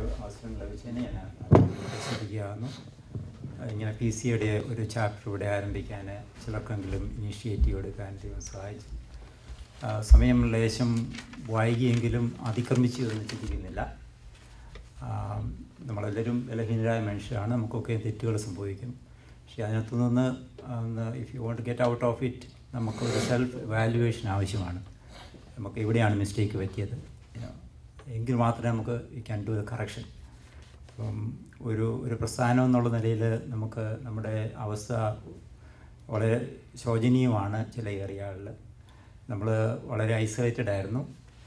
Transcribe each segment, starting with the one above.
അവസരം ലഭിച്ചതിന് ഞാൻ ശ്രദ്ധിക്കുകയായിരുന്നു ഇങ്ങനെ പി സിയുടെ ഒരു ചാപ്റ്റർ ഇവിടെ ആരംഭിക്കാൻ ചിലർക്കെങ്കിലും ഇനീഷ്യേറ്റീവ് എടുക്കാൻ ദൈവം സഹായിച്ചു ആ, സമയം ലേശം വൈകിയെങ്കിലും അതിക്രമിച്ചു എന്ന് ചിന്തിക്കുന്നില്ല ആ, നമ്മളെല്ലാവരും ബലഹീനരായ മനുഷ്യരാണ് നമുക്കൊക്കെ തെറ്റുകൾ സംഭവിക്കും പക്ഷേ അതിനകത്തു നിന്ന് if you won't get out of it നമുക്കൊരു സെൽഫ് വാല്യുവേഷൻ ആവശ്യമാണ് നമുക്ക് എവിടെയാണ് മിസ്റ്റേക്ക് പറ്റിയത് you know, എങ്കിൽ മാത്രമേ നമുക്ക് we can do the correction അപ്പം ഒരു ഒരു പ്രസ്ഥാനം എന്നുള്ള നിലയിൽ നമുക്ക് നമ്മുടെ അവസ്ഥ വളരെ ശോചനീയമാണ് ചില ഏരിയകളിൽ നമ്മൾ വളരെ ഐസൊലേറ്റഡ് ആയിരുന്നു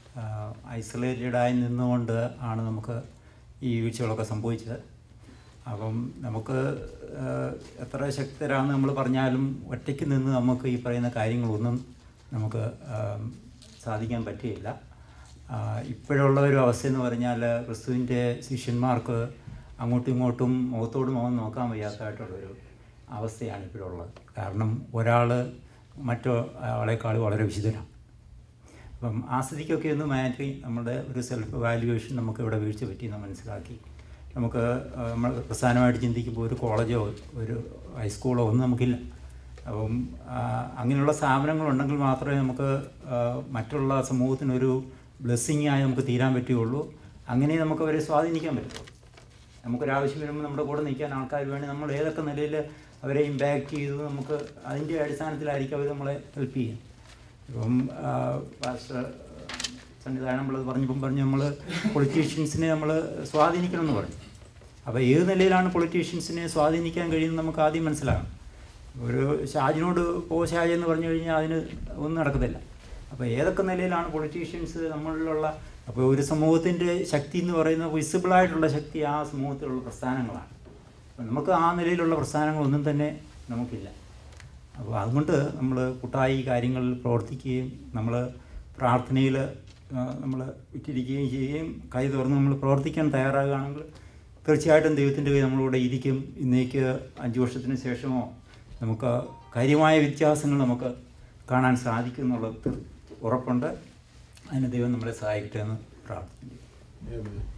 ഐസൊലേറ്റഡായി നിന്നുകൊണ്ട് ആണ് നമുക്ക് ഈ വീഴ്ചകളൊക്കെ സംഭവിച്ചത് അപ്പം നമുക്ക് ആ, എത്ര ശക്തരാണെന്ന് നമ്മൾ പറഞ്ഞാലും ഒറ്റയ്ക്ക് നിന്ന് നമുക്ക് ഈ പറയുന്ന കാര്യങ്ങളൊന്നും നമുക്ക് ആ, സാധിക്കാൻ പറ്റുകയില്ല ആ, ഇപ്പോഴുള്ള ഒരു അവസ്ഥ എന്ന് പറഞ്ഞാൽ ക്രിസ്തുവിൻ്റെ ശിഷ്യന്മാർക്ക് അങ്ങോട്ടും ഇങ്ങോട്ടും മുഖത്തോട് മുഖം നോക്കാൻ വയ്യാത്തതായിട്ടുള്ളൊരു അവസ്ഥയാണ് ഇപ്പോഴുള്ളത് കാരണം ഒരാൾ മറ്റോ ആളെക്കാൾ വളരെ വിശുദ്ധനാണ് അപ്പം ആ സ്ഥിതിക്കൊക്കെ ഒന്ന് മാറ്റി നമ്മുടെ ഒരു സെൽഫ് വാല്യുവേഷൻ നമുക്ക് ഇവിടെ വീഴ്ച പറ്റിയെന്ന് മനസ്സിലാക്കി നമുക്ക് ആ, നമ്മൾ പ്രധാനമായിട്ട് ചിന്തിക്കുമ്പോൾ ഒരു കോളേജോ ഒരു ഹൈസ്കൂളോ ഒന്നും നമുക്കില്ല അപ്പം ആ, അങ്ങനെയുള്ള സ്ഥാപനങ്ങളുണ്ടെങ്കിൽ മാത്രമേ നമുക്ക് ആ, മറ്റുള്ള സമൂഹത്തിനൊരു ബ്ലെസ്സിങ് ആയി നമുക്ക് തീരാൻ പറ്റുകയുള്ളൂ അങ്ങനെ നമുക്ക് അവരെ സ്വാധീനിക്കാൻ പറ്റുള്ളൂ നമുക്കൊരാവശ്യം വരുമ്പോൾ നമ്മുടെ കൂടെ നിൽക്കാൻ ആൾക്കാർ വേണ്ടി നമ്മൾ ഏതൊക്കെ നിലയിൽ അവരെ ഇമ്പാക്റ്റ് ചെയ്തു നമുക്ക് അതിൻ്റെ അടിസ്ഥാനത്തിലായിരിക്കും അവർ നമ്മളെ ഹെൽപ്പ് ചെയ്യും ഇപ്പം ആ, പാസ്റ്റർ സന്നിധാനം നമ്മൾ പറഞ്ഞപ്പം പറഞ്ഞു നമ്മൾ പൊളിറ്റീഷ്യൻസിനെ നമ്മൾ സ്വാധീനിക്കണം എന്ന് പറഞ്ഞു അപ്പോൾ ഏത് നിലയിലാണ് പൊളിറ്റീഷ്യൻസിനെ സ്വാധീനിക്കാൻ കഴിയുന്നത് നമുക്ക് ആദ്യം മനസ്സിലാകണം ഒരു ഷാജിനോട് പോ ഷാജി എന്ന് പറഞ്ഞു കഴിഞ്ഞാൽ അതിന് ഒന്നും നടക്കത്തില്ല അപ്പോൾ ഏതൊക്കെ നിലയിലാണ് പൊളിറ്റീഷ്യൻസ് നമ്മളിലുള്ള അപ്പോൾ ഒരു സമൂഹത്തിൻ്റെ ശക്തി എന്ന് പറയുന്നത് വിസിബിളായിട്ടുള്ള ശക്തി ആ സമൂഹത്തിലുള്ള പ്രസ്ഥാനങ്ങളാണ് അപ്പോൾ നമുക്ക് ആ നിലയിലുള്ള പ്രസ്ഥാനങ്ങളൊന്നും തന്നെ നമുക്കില്ല അപ്പോൾ അതുകൊണ്ട് നമ്മൾ കൂട്ടായി കാര്യങ്ങളിൽ പ്രവർത്തിക്കുകയും നമ്മൾ പ്രാർത്ഥനയിൽ നമ്മൾ വിട്ടിരിക്കുകയും ചെയ്യുകയും കൈ തുറന്ന് നമ്മൾ പ്രവർത്തിക്കാൻ തയ്യാറാകുകയാണെങ്കിൽ തീർച്ചയായിട്ടും ദൈവത്തിൻ്റെ കൈ നമ്മളോട് ഇരിക്കും ഇന്നേക്ക് അഞ്ച് വർഷത്തിന് ശേഷമോ നമുക്ക് കാര്യമായ വ്യത്യാസങ്ങൾ നമുക്ക് കാണാൻ സാധിക്കും എന്നുള്ള തീർ- ഉറപ്പുണ്ട് അതിന് ദൈവം നമ്മളെ സഹായിക്കട്ടെ എന്ന് പ്രാർത്ഥിക്കുന്നു Amen.